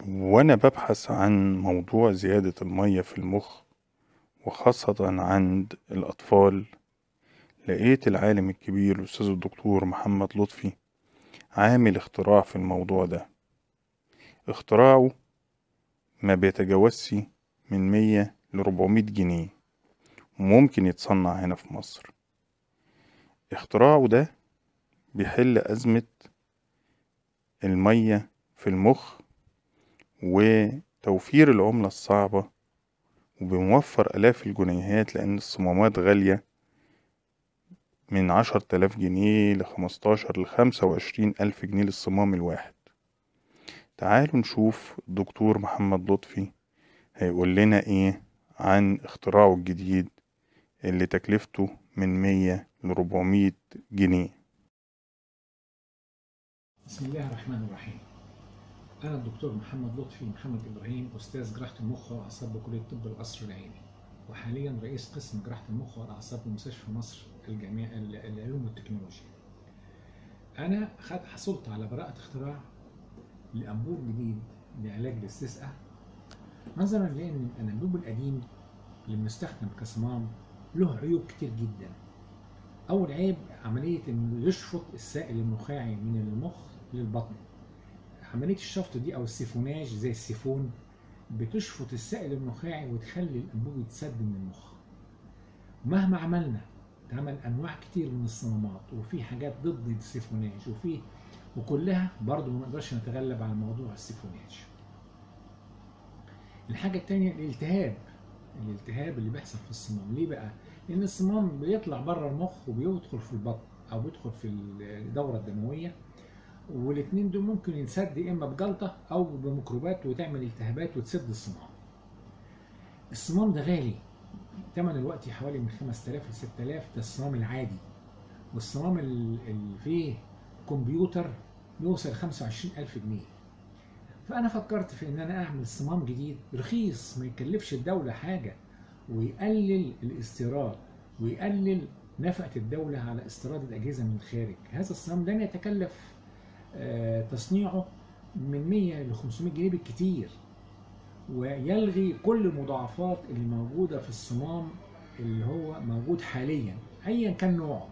وأنا ببحث عن موضوع زيادة المية في المخ وخاصة عند الأطفال لقيت العالم الكبير الأستاذ الدكتور محمد لطفي عامل اختراع في الموضوع ده اختراعه ما بيتجاوزش من مية لربعمية جنيه وممكن يتصنع هنا في مصر اختراعه ده بيحل أزمة المية في المخ وتوفير العملة الصعبة وبموفر آلاف الجنيهات لأن الصمامات غالية من عشر تلاف جنيه لخمستاشر لخمسة وعشرين ألف جنيه للصمام الواحد تعالوا نشوف الدكتور محمد لطفي هيقول لنا ايه عن اختراعه الجديد اللي تكلفته من مية لربعمية جنيه بسم الله الرحمن الرحيم أنا الدكتور محمد لطفي محمد إبراهيم أستاذ جراحة المخ والأعصاب بكلية طب القصر العيني وحاليا رئيس قسم جراحة المخ والأعصاب بمستشفى مصر الجامعة العلوم والتكنولوجيا أنا خد حصلت على براءة اختراع لأنبوب جديد لعلاج الاستسقاء نظرا لأن الأنبوب القديم اللي بنستخدم كصمام له عيوب كتير جدا أول عيب عملية إنه يشفط السائل النخاعي من المخ للبطن عملية الشفط دي أو السيفوناج زي السيفون بتشفط السائل النخاعي وتخلي الأنبوب يتسد من المخ مهما عملنا اتعمل أنواع كتير من الصمامات وفي حاجات ضد السيفوناج وفي وكلها برضه ما نقدرش نتغلب على موضوع السيفوناج الحاجة التانية الالتهاب الالتهاب اللي بيحصل في الصمام ليه بقى؟ لأن الصمام بيطلع بره المخ وبيدخل في البطن أو بيدخل في الدورة الدموية والاتنين دول ممكن ينسد إما بجلطة أو بميكروبات وتعمل التهابات وتسد الصمام. الصمام ده غالي تمن الوقت حوالي من 5000 ل 6000 ده الصمام العادي والصمام اللي فيه كمبيوتر يوصل 25000 جنيه فأنا فكرت في إن أنا أعمل صمام جديد رخيص ما يكلفش الدولة حاجة ويقلل الاستيراد ويقلل نفقة الدولة على استيراد الأجهزة من الخارج هذا الصمام لن يتكلف تصنيعه من 100 ل 500 جنيه بالكتير ويلغي كل المضاعفات اللي موجودة في الصمام اللي هو موجود حاليا أيا كان نوعه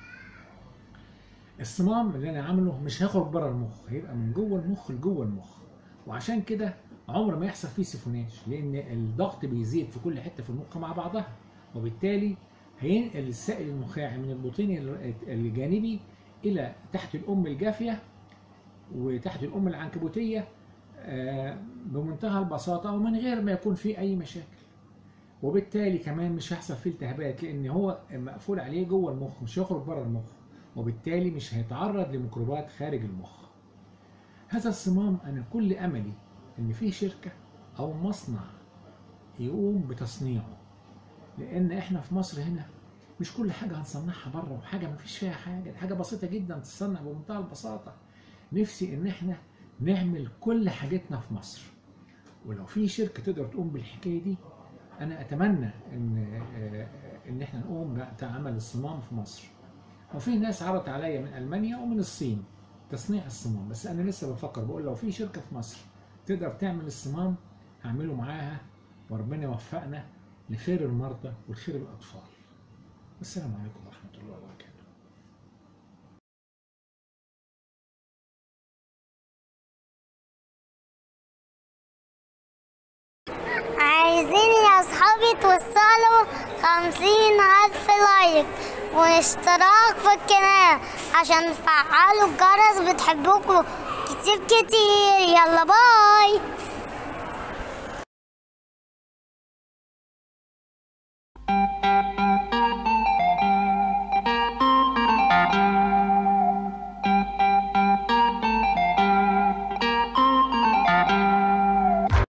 الصمام اللي أنا عامله مش هيخرج بره المخ هيبقى من جوه المخ لجوه المخ وعشان كده عمر ما يحصل فيه سيفوناج لأن الضغط بيزيد في كل حتة في المخ مع بعضها وبالتالي هينقل السائل النخاعي من البطين الجانبي إلى تحت الأم الجافية وتحت الأم العنكبوتية بمنتهى البساطة ومن غير ما يكون فيه أي مشاكل وبالتالي كمان مش هيحصل فيه التهابات لأن هو مقفول عليه جوه المخ مش هيخرج بره المخ وبالتالي مش هيتعرض لميكروبات خارج المخ هذا الصمام أنا كل أملي إن فيه شركة أو مصنع يقوم بتصنيعه لأن إحنا في مصر هنا مش كل حاجة هنصنعها بره وحاجة مفيش فيها حاجة حاجة بسيطة جدا تصنع بمنتهى البساطة نفسي إن إحنا نعمل كل حاجتنا في مصر ولو في شركة تقدر تقوم بالحكاية دي أنا أتمنى إن إن إحنا نقوم بعمل الصمام في مصر وفي ناس عرضت عليا من ألمانيا ومن الصين تصنيع الصمام بس أنا لسه بفكر بقول لو في شركة في مصر تقدر تعمل الصمام هعمله معاها وربنا يوفقنا لخير المرضى ولخير الأطفال والسلام عليكم ورحمة الله وبركاته عايزين يا اصحابي توصلوا خمسين الف لايك واشتراك في القناة عشان تفعلوا الجرس بتحبوكوا كتير كتير يلا باي